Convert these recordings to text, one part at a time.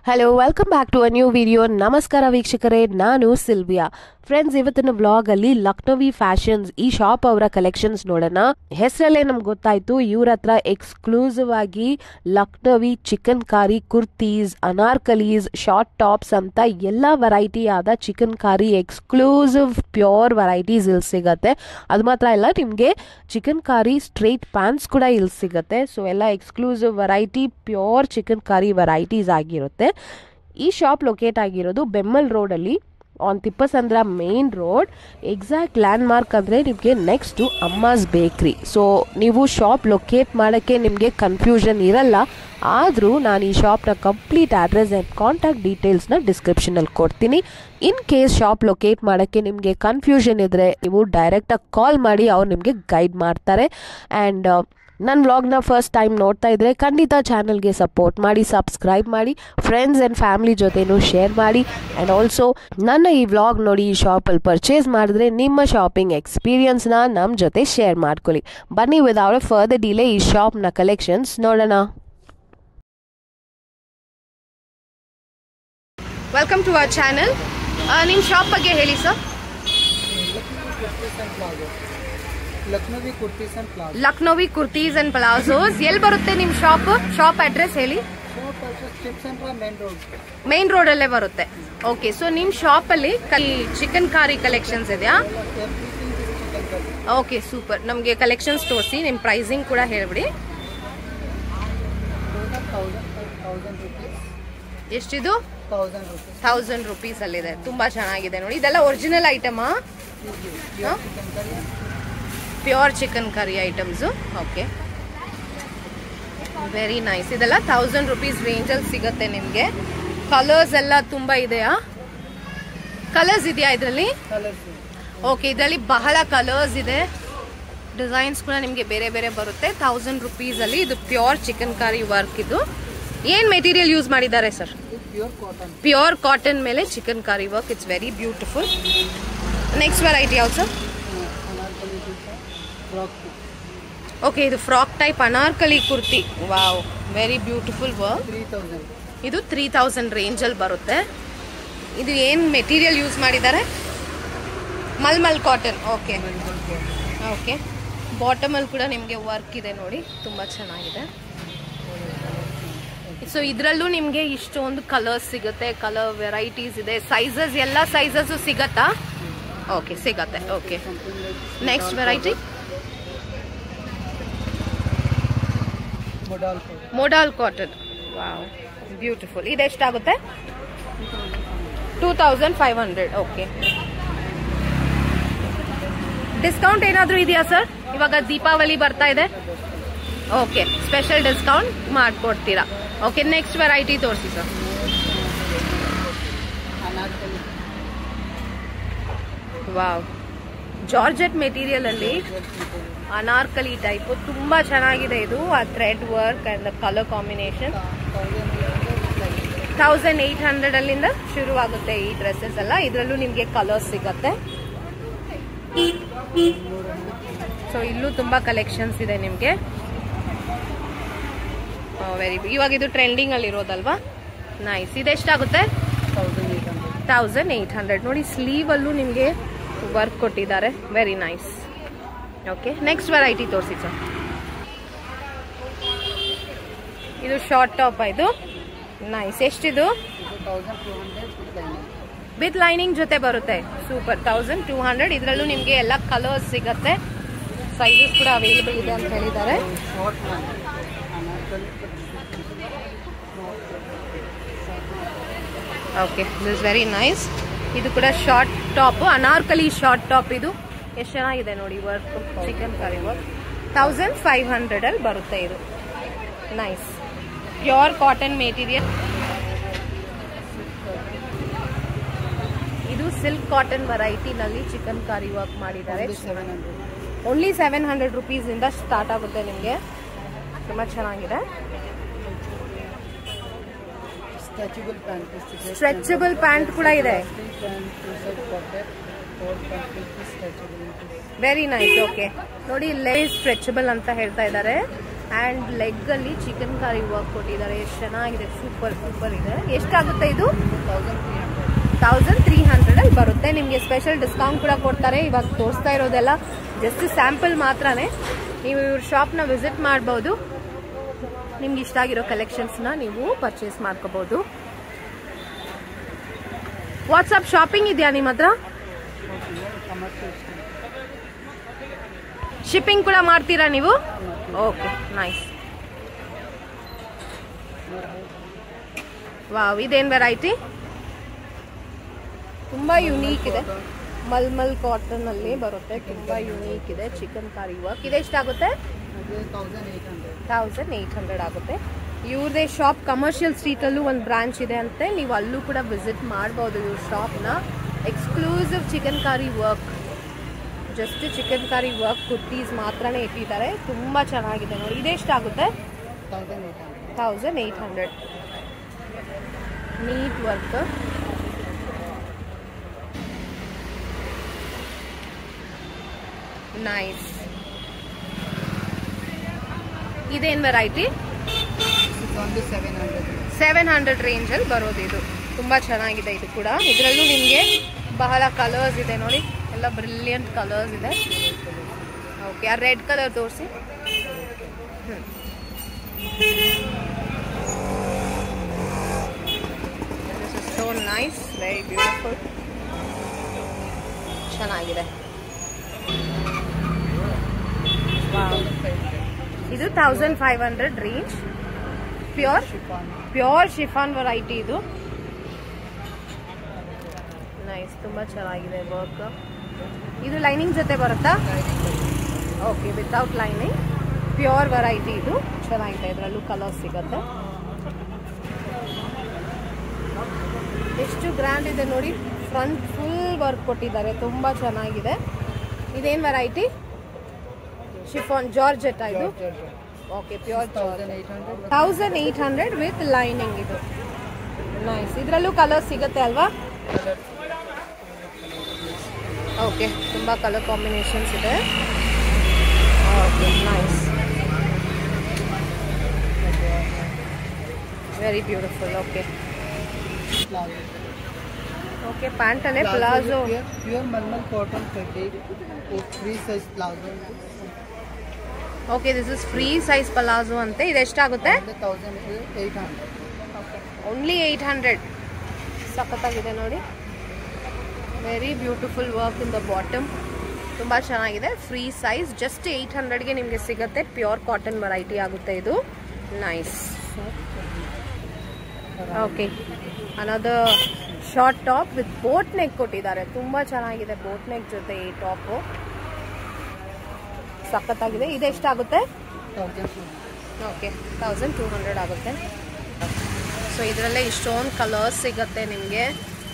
Hello welcome back to a new video ನಮಸ್ಕಾರ ವೀಕ್ಷಕರೇ ನಾನು ಸಿಲ್ವಿಯಾ ಫ್ರೆಂಡ್ಸ್ ಇವತ್ತಿನ ವ್ಲಾಗ್ ಅಲ್ಲಿ ಲಕ್ನೋವಿ ಫ್ಯಾಷನ್ಸ್ ಈ ಶಾಪ್ ಅವರ ಕಲೆಕ್ಷನ್ಸ್ ನೋಡೋಣ ಹೆಸರಲ್ಲೇ ನಮ್ಗೆ ಗೊತ್ತಾಯ್ತು ಇವ್ರ ಹತ್ರ ಎಕ್ಸ್ಕ್ಲೂಸಿವ್ ಆಗಿ ಲಕ್ನೋವಿ ಚಿಕನ್ ಕಾರಿ ಕುರ್ತೀಸ್ ಅನಾರ್ಕಲೀಸ್ ಶಾರ್ಟ್ ಟಾಪ್ಸ್ ಅಂತ ಎಲ್ಲ ವೆರೈಟಿ ಆದ ಚಿಕನ್ ಕಾರಿ ಎಕ್ಸ್ಕ್ಲೂಸಿವ್ ಪ್ಯೂರ್ ವೆರೈಟೀಸ್ ಇಲ್ಲಿ ಸಿಗತ್ತೆ ಅದು ಮಾತ್ರ ಇಲ್ಲ ನಿಮಗೆ ಚಿಕನ್ ಕಾರಿ ಸ್ಟ್ರೇಟ್ ಪ್ಯಾನ್ಸ್ ಕೂಡ ಇಲ್ಲಿ ಸಿಗತ್ತೆ ಸೊ ಎಲ್ಲ exclusive variety pure chikankari varieties ಆಗಿರುತ್ತೆ ಈ ಶಾಪ್ ಲೊಕೇಟ್ ಆಗಿರೋದು ಬೆಮ್ಮಲ್ ರೋಡಲ್ಲಿ on Thippasandra main road exact landmark ಅಂದರೆ ನಿಮಗೆ ನೆಕ್ಸ್ಟು ಅಮ್ಮಾಸ್ ಬೇಕ್ರಿ ಸೊ ನೀವು ಶಾಪ್ ಲೊಕೇಟ್ ಮಾಡೋಕ್ಕೆ ನಿಮಗೆ ಕನ್ಫ್ಯೂಷನ್ ಇರಲ್ಲ ಆದರೂ ನಾನು ಈ ಶಾಪ್ನ ಕಂಪ್ಲೀಟ್ ಅಡ್ರೆಸ್ ಆ್ಯಂಡ್ ಕಾಂಟ್ಯಾಕ್ಟ್ ಡೀಟೇಲ್ಸ್ನ ಡಿಸ್ಕ್ರಿಪ್ಷನಲ್ಲಿ ಕೊಡ್ತೀನಿ ಇನ್ ಕೇಸ್ ಶಾಪ್ ಲೊಕೇಟ್ ಮಾಡೋಕ್ಕೆ ನಿಮಗೆ ಕನ್ಫ್ಯೂಷನ್ ಇದ್ದರೆ ನೀವು ಡೈರೆಕ್ಟಾಗಿ ಕಾಲ್ ಮಾಡಿ ಅವ್ರು ನಿಮಗೆ ಗೈಡ್ ಮಾಡ್ತಾರೆ ಆ್ಯಂಡ್ ನನ್ನ ವ್ಲಾಗ್ನ ಫಸ್ಟ್ ಟೈಮ್ ನೋಡ್ತಾ ಇದ್ರೆ ಖಂಡಿತ ಚಾನಲ್ಗೆ ಸಪೋರ್ಟ್ ಮಾಡಿ ಸಬ್ಸ್ಕ್ರೈಬ್ ಮಾಡಿ ಫ್ರೆಂಡ್ಸ್ ಆ್ಯಂಡ್ ಫ್ಯಾಮಿಲಿ ಜೊತೆನೂ ಶೇರ್ ಮಾಡಿ ಆ್ಯಂಡ್ ಆಲ್ಸೋ ನನ್ನ ಈ ವ್ಲಾಗ್ ನೋಡಿ ಈ ಶಾಪಲ್ಲಿ ಪರ್ಚೇಸ್ ಮಾಡಿದ್ರೆ ನಿಮ್ಮ ಶಾಪಿಂಗ್ ಎಕ್ಸ್ಪೀರಿಯನ್ಸ್ನ ನಮ್ಮ ಜೊತೆ ಶೇರ್ ಮಾಡ್ಕೊಳ್ಳಿ ಬನ್ನಿ ವಿದೌಟ್ ಫರ್ದರ್ ಡಿಲೇ ಈ ಶಾಪ್ನ ಕಲೆಕ್ಷನ್ಸ್ ನೋಡೋಣ ವೆಲ್ಕಮ್ ಟು ಅವರ್ ಚಾನಲ್ ನಿಮ್ಮ ಶಾಪ್ ಬಗ್ಗೆ ಹೇಳಿ sir Lucknowi kurtis and palazzo Lucknowi kurtis and palazzos ಎಲ್ಲಿ ಬರುತ್ತೆ ನಿಮ್ಮ ಶಾಪ್ ಶಾಪ್ ಅಡ್ರೆಸ್ ಹೇಳಿ ಶಾಪ್ ಅಡ್ರೆಸ್ ಚಿಪ್ ಸೆಂಟ್ರ್ ಮೇನ್ ರೋಡ್ ಮೈನ್ ರೋಡ್ ಅಲ್ಲೇ ಬರುತ್ತೆ ಓಕೆ ಸೊ ನಿಮ್ಮ ಶಾಪ್ ಅಲ್ಲಿ ಚಿಕನ್ ಕಾರಿ ಕಲೆಕ್ಷನ್ಸ್ ಇದೆಯಾ everything is chikankari okay super ನಮಗೆ ಕಲೆಕ್ಷನ್ಸ್ ತೋರಿಸಿ ನಿಮ್ಮ ಪ್ರೈಸಿಂಗ್ ಕೂಡ ಹೇಳ್ಬಿಡಿ ಟೋಟಲ್ ತೌಸಂಡ್ ತೌಸಂಡ್ ರುಪೀಸ್ ಎಷ್ಟಿದು ತೌಸಂಡ್ ರುಪೀಸ್ ಥೌಸಂಡ್ ರುಪೀಸ್ ಅಲ್ಲಿದೆ ತುಂಬಾ ಚೆನ್ನಾಗಿದೆ ನೋಡಿ ಇದೆಲ್ಲ ಒರಿಜಿನಲ್ ಐಟಮಾ chikankari pure chikankari items okay very nice ಇದೆಲ್ಲ ಥೌಸಂಡ್ ರುಪೀಸ್ ರೇಂಜಲ್ಲಿ ಸಿಗುತ್ತೆ ನಿಮಗೆ ಕಲರ್ಸ್ ಎಲ್ಲ ತುಂಬ ಇದೆಯಾ ಕಲರ್ಸ್ ಇದೆಯಾ ಇದರಲ್ಲಿ ಕಲರ್ಸ್ ಓಕೆ ಇದರಲ್ಲಿ ಬಹಳ ಕಲರ್ಸ್ ಇದೆ ಡಿಸೈನ್ಸ್ ಕೂಡ ನಿಮಗೆ ಬೇರೆ ಬೇರೆ ಬರುತ್ತೆ ಥೌಸಂಡ್ ರುಪೀಸಲ್ಲಿ ಇದು ಪ್ಯೂರ್ ಚಿಕನ್ ಕಾರಿ ವರ್ಕ್ ಇದು ಏನು ಮೆಟೀರಿಯಲ್ ಯೂಸ್ ಮಾಡಿದ್ದಾರೆ ಸರ್ ಇದು ಪ್ಯೂರ್ ಕಾಟನ್ ಪ್ಯೂರ್ ಕಾಟನ್ ಮೇಲೆ chikankari work it's very beautiful next variety ಯಾವ್ದು ಸರ್ ಅನಾರ್ಕಲಿ ಫ್ರಾಕ್ ಓಕೆ ಇದು frock type Anarkali kurti wow very beautiful work three thousand ಇದು ತ್ರೀ ತೌಸಂಡ್ ರೇಂಜಲ್ಲಿ ಬರುತ್ತೆ ಇದು ಏನು ಮೆಟೀರಿಯಲ್ ಯೂಸ್ ಮಾಡಿದ್ದಾರೆ ಮಲ್ಮಲ್ ಕಾಟನ್ ಓಕೆ ಓಕೆ ಬಾಟಮಲ್ಲಿ ಕೂಡ ನಿಮಗೆ ವರ್ಕ್ ಇದೆ ನೋಡಿ ತುಂಬ ಚೆನ್ನಾಗಿದೆ ಸೊ ಇದರಲ್ಲೂ ನಿಮಗೆ ಇಷ್ಟೊಂದು ಕಲರ್ಸ್ ಸಿಗುತ್ತೆ ಕಲರ್ ವೆರೈಟೀಸ್ ಇದೆ ಸೈಜಸ್ ಎಲ್ಲ ಸೈಜಸ್ಸು ಸಿಗತ್ತಾ ಓಕೆ ಸಿಗತ್ತೆ okay next variety modal modal cotton wow beautiful ಇದೆಷ್ಟಾಗುತ್ತೆ two thousand five hundred okay discount ಏನಾದರೂ ಇದೆಯಾ ಸರ್ ಇವಾಗ ದೀಪಾವಳಿ ಬರ್ತಾ ಇದೆ ಓಕೆ ಸ್ಪೆಷಲ್ ಡಿಸ್ಕೌಂಟ್ ಮಾಡಿಕೊಡ್ತೀರಾ ಓಕೆ ನೆಕ್ಸ್ಟ್ ವೆರೈಟಿ ತೋರಿಸಿ sir Anarkali wow georgette material ಅಲ್ಲಿ ಅನಾರ್ಕಲಿ ಟೈಪ್ ತುಂಬಾ ಚೆನ್ನಾಗಿದೆ ಇದು ಆ thread work and colour combination thousand eight hundred ಅಲ್ಲಿಂದ ಶುರುವಾಗುತ್ತೆ ಈ ಡ್ರೆಸ್ಸಸ್ ಎಲ್ಲ ಇದರಲ್ಲೂ ನಿಮಗೆ ಕಲರ್ಸ್ ಸಿಗತ್ತೆ ಸೊ ಇಲ್ಲೂ ತುಂಬಾ ಕಲೆಕ್ಷನ್ಸ್ ಇದೆ ನಿಮಗೆ ವೆರಿ ಇವಾಗ ಇದು ಟ್ರೆಂಡಿಂಗ್ ಅಲ್ಲಿ ಇರೋದಲ್ವಾ ನೈಸ್ ಇದೆಷ್ಟಾಗುತ್ತೆ thousand eight hundred thousand eight hundred ನೋಡಿ ಸ್ಲೀವ್ ಅಲ್ಲೂ ನಿಮಗೆ ವರ್ಕ್ ಕೊಟ್ಟಿದ್ದಾರೆ very nice okay next variety ತೋರಿಸಿ ಸರ್ ಇದು ಶಾರ್ಟ್ ಟಾಪ್ ಇದು ನೈಸ್ ಎಷ್ಟಿದು ಇದು thousand two hundred with lining with lining ಜೊತೆ ಬರುತ್ತೆ ಸೂಪರ್ ತೌಸಂಡ್ ಟೂ ಹಂಡ್ರೆಡ್ ಇದರಲ್ಲೂ ನಿಮಗೆ ಎಲ್ಲ ಕಲರ್ಸ್ ಸಿಗತ್ತೆ ಸೈಜಸ್ ಕೂಡ ಅವೈಲೇಬಲ್ ಇದೆ ಅಂತ ಹೇಳಿದ್ದಾರೆ ಶಾರ್ಟ್ ಮ್ಯಾನ್ Anarkali okay this very nice ಇದು ಕೂಡ short top Anarkali short top ಇದು ಎಷ್ಟು ಚೆನ್ನಾಗಿದೆ ನೋಡಿ work chikankari work thousand five hundred ಅಲ್ಲಿ ಬರುತ್ತೆ ಇದು ನೈಸ್ ಪ್ಯೂರ್ ಕಾಟನ್ ಮೆಟೀರಿಯಲ್ ಇದು ಸಿಲ್ಕ್ ಕಾಟನ್ ವೆರೈಟಿನಲ್ಲಿ ಚಿಕನ್ ಕರಿ ವರ್ಕ್ ಮಾಡಿದ್ದಾರೆ seven hundred only seven hundred ರುಪೀಸಿಂದ ಸ್ಟಾರ್ಟ್ ಆಗುತ್ತೆ ನಿಮಗೆ ತುಂಬ ಚೆನ್ನಾಗಿದೆ ಸ್ಟ್ರೆಚಬಲ್ ಪ್ಯಾಂಟ್ ಸ್ಟ್ರೆಚಬಲ್ ಪ್ಯಾಂಟ್ ಕೂಡ ಇದೆ pant two side pocket four completely stretchable very nice okay ನೋಡಿ ಲೇಸ್ ಸ್ಟ್ರೆಚಬಲ್ ಅಂತ ಹೇಳ್ತಾ ಇದ್ದಾರೆ ಆ್ಯಂಡ್ ಲೆಗ್ಗಲ್ಲಿ ಚಿಕನ್ ಕರಿ ವರ್ಕ್ ಕೊಟ್ಟಿದ್ದಾರೆ ಎಷ್ಟು ಚೆನ್ನಾಗಿದೆ ಸೂಪರ್ ಸೂಪರ್ ಇದೆ ಎಷ್ಟಾಗುತ್ತೆ ಇದು thousand thousand three hundred three ಹಂಡ್ರೆಡಲ್ಲಿ ಬರುತ್ತೆ ನಿಮಗೆ ಸ್ಪೆಷಲ್ ಡಿಸ್ಕೌಂಟ್ ಕೂಡ ಕೊಡ್ತಾರೆ ಇವಾಗ ತೋರಿಸ್ತಾ ಇರೋದೆಲ್ಲ ಜಸ್ಟ್ ಸ್ಯಾಂಪಲ್ ಮಾತ್ರನೇ ನೀವು ಇವ್ರ ಶಾಪ್ನ ವಿಸಿಟ್ ಮಾಡ್ಬೋದು ನಿಮ್ಗೆ ಇಷ್ಟ ಆಗಿರೋ ಕಲೆಕ್ಷನ್ಸ್ನ ನೀವು ಪರ್ಚೇಸ್ ಮಾಡ್ಕೋಬಹುದು ವಾಟ್ಸಪ್ ಶಾಪಿಂಗ್ ಇದೆಯಾ ನಿಮ್ಮ ಹತ್ರ ಕಮರ್ಷಿಯಲ್ ಶಿಪ್ಪಿಂಗ್ ಕೂಡ ಮಾಡ್ತೀರಾ ನೀವು ಓಕೆ ನೈಸ್ ವಾವ್ ಇದೇನ್ ವೆರೈಟಿ ತುಂಬಾ ಯುನೀಕ್ ಇದೆ ಮಲ್ಮಲ್ ಕಾಟನ್ ಅಲ್ಲಿ ಬರುತ್ತೆ ತುಂಬಾ ಯುನೀಕ್ ಇದೆ ಚಿಕನ್ ಕಾರಿ ವರ್ಕ್ ಇದೆಷ್ಟಾಗುತ್ತೆ ಅದು thousand eight hundred thousand eight hundred ಆಗುತ್ತೆ ಇವ್ರದೇ ಶಾಪ್ ಕಮರ್ಷಿಯಲ್ ಸ್ಟ್ರೀಟಲ್ಲೂ ಒಂದು ಬ್ರಾಂಚ್ ಇದೆ ಅಂತೆ ನೀವು ಅಲ್ಲೂ ಕೂಡ ವಿಸಿಟ್ ಮಾಡ್ಬೋದು ಇವ್ರ ಶಾಪ್ನ exclusive chikankari work just chikankari work kurtis ಮಾತ್ರನೇ ಇಟ್ಟಿದ್ದಾರೆ ತುಂಬ ಚೆನ್ನಾಗಿದೆ ನೋಡಿ ಇದೆಷ್ಟಾಗುತ್ತೆ thousand eight hundred thousand eight hundred neat work nice ಇದೇನು ವೆರೈಟಿ ಇದು ಒಂದು ಸೆವೆನ್ ಹಂಡ್ರೆಡ್ ಸೆವೆನ್ ಹಂಡ್ರೆಡ್ ರೇಂಜಲ್ಲಿ ಬರೋದು ಇದು ತುಂಬ ಚೆನ್ನಾಗಿದೆ ಇದು ಕೂಡ ಇದರಲ್ಲೂ ನಿಮಗೆ ಬಹಳ ಕಲರ್ಸ್ ಇದೆ ನೋಡಿ ಎಲ್ಲ ಬ್ರಿಲಿಯಂಟ್ ಕಲರ್ಸ್ ಇದೆ ಓಕೆ ಆ ರೆಡ್ ಕಲರ್ ತೋರಿಸಿ ಸೋ ನೈಸ್ ವೆರಿ ಬ್ಯೂಟಿಫುಲ್ ಚೆನ್ನಾಗಿದೆ Wow. ಇದು thousand five hundred range pure chiffon pure chiffon variety ಇದು ನೈಸ್ ತುಂಬ ಚೆನ್ನಾಗಿದೆ ವರ್ಕ್ ಇದು ಲೈನಿಂಗ್ ಜೊತೆ ಬರುತ್ತಾ okay without lining pure variety ಇದು ಚೆನ್ನಾಗಿದೆ ಇದರಲ್ಲೂ ಕಲರ್ ಸಿಗುತ್ತೆ ಎಷ್ಟು ಗ್ರ್ಯಾಂಡ್ ಇದೆ ನೋಡಿ ಫ್ರಂಟ್ ಫುಲ್ ವರ್ಕ್ ಕೊಟ್ಟಿದ್ದಾರೆ ತುಂಬ ಚೆನ್ನಾಗಿದೆ ಇದೇನು ವೆರೈಟಿ ಶಿಫಾನ್ ಜಾರ್ಜೆಟ್ ಇದು okay pure thousand eight hundred thousand eight hundred with lining ಇದು ನೈಸ್ ಇದರಲ್ಲೂ ಕಲರ್ ಸಿಗುತ್ತೆ ಅಲ್ವಾ ಓಕೆ ತುಂಬ ಕಲರ್ ಕಾಂಬಿನೇಷನ್ಸ್ ಇದೆ okay nice very beautiful okay okay ಪ್ಯಾಂಟಲ್ಲೇ palazzo pure malmal cotton fabric free size palazzo okay this is free size palazzo ಅಂತೆ ಇದು ಎಷ್ಟಾಗುತ್ತೆ thousand eight hundred only eight hundred ಸಖತ್ತಾಗಿದೆ ನೋಡಿ very beautiful work in the bottom ತುಂಬ ಚೆನ್ನಾಗಿದೆ free size just eight ಹಂಡ್ರೆಡ್ಗೆ ನಿಮಗೆ ಸಿಗುತ್ತೆ ಪ್ಯೂರ್ ಕಾಟನ್ ವೆರೈಟಿ ಆಗುತ್ತೆ ಇದು nice okay another short top with boat neck ಕೊಟ್ಟಿದ್ದಾರೆ ತುಂಬ ಚೆನ್ನಾಗಿದೆ ಬೋಟ್ ನೆಕ್ ಜೊತೆ ಈ ಟಾಪು ಸಖತ್ತಾಗಿದೆ ಇದೆಷ್ಟಾಗುತ್ತೆ thousand okay thousand two hundred ಆಗುತ್ತೆ ಸೊ ಇದರಲ್ಲೇ ಇಷ್ಟೊಂದು ಕಲರ್ಸ್ ಸಿಗುತ್ತೆ ನಿಮಗೆ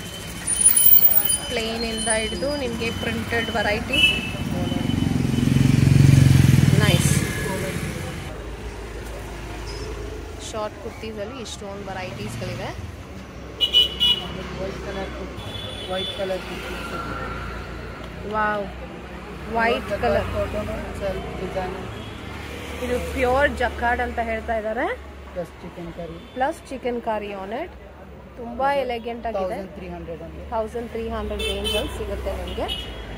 ಪ್ಲೇನಿಂದ ಹಿಡಿದು ನಿಮಗೆ ಪ್ರಿಂಟೆಡ್ ವೆರೈಟಿ ನೈಸ್ ಶಾರ್ಟ್ ಕುರ್ತೀಸಲ್ಲಿ ಇಷ್ಟೊಂದು ವೆರೈಟೀಸ್ಗಳಿವೆ white colour white colour wow white colour cotton self design ಇದು ಪ್ಯೂರ್ ಜಕಾರ್ಡ್ ಅಂತ ಹೇಳ್ತಾ ಇದ್ದಾರೆ plus chicken curry plus chikankari on it ತುಂಬ ಎಲೆಗೆಂಟ್ ಆಗಿದೆ ತೌಸಂಡ್ ತ್ರೀ ಹಂಡ್ರೆಡ್ ಅಂದ್ರೆ ತೌಸಂಡ್ ತ್ರೀ ಹಂಡ್ರೆಡ್ ರೇಂಜಲ್ಲಿ ಸಿಗುತ್ತೆ ನಿಮಗೆ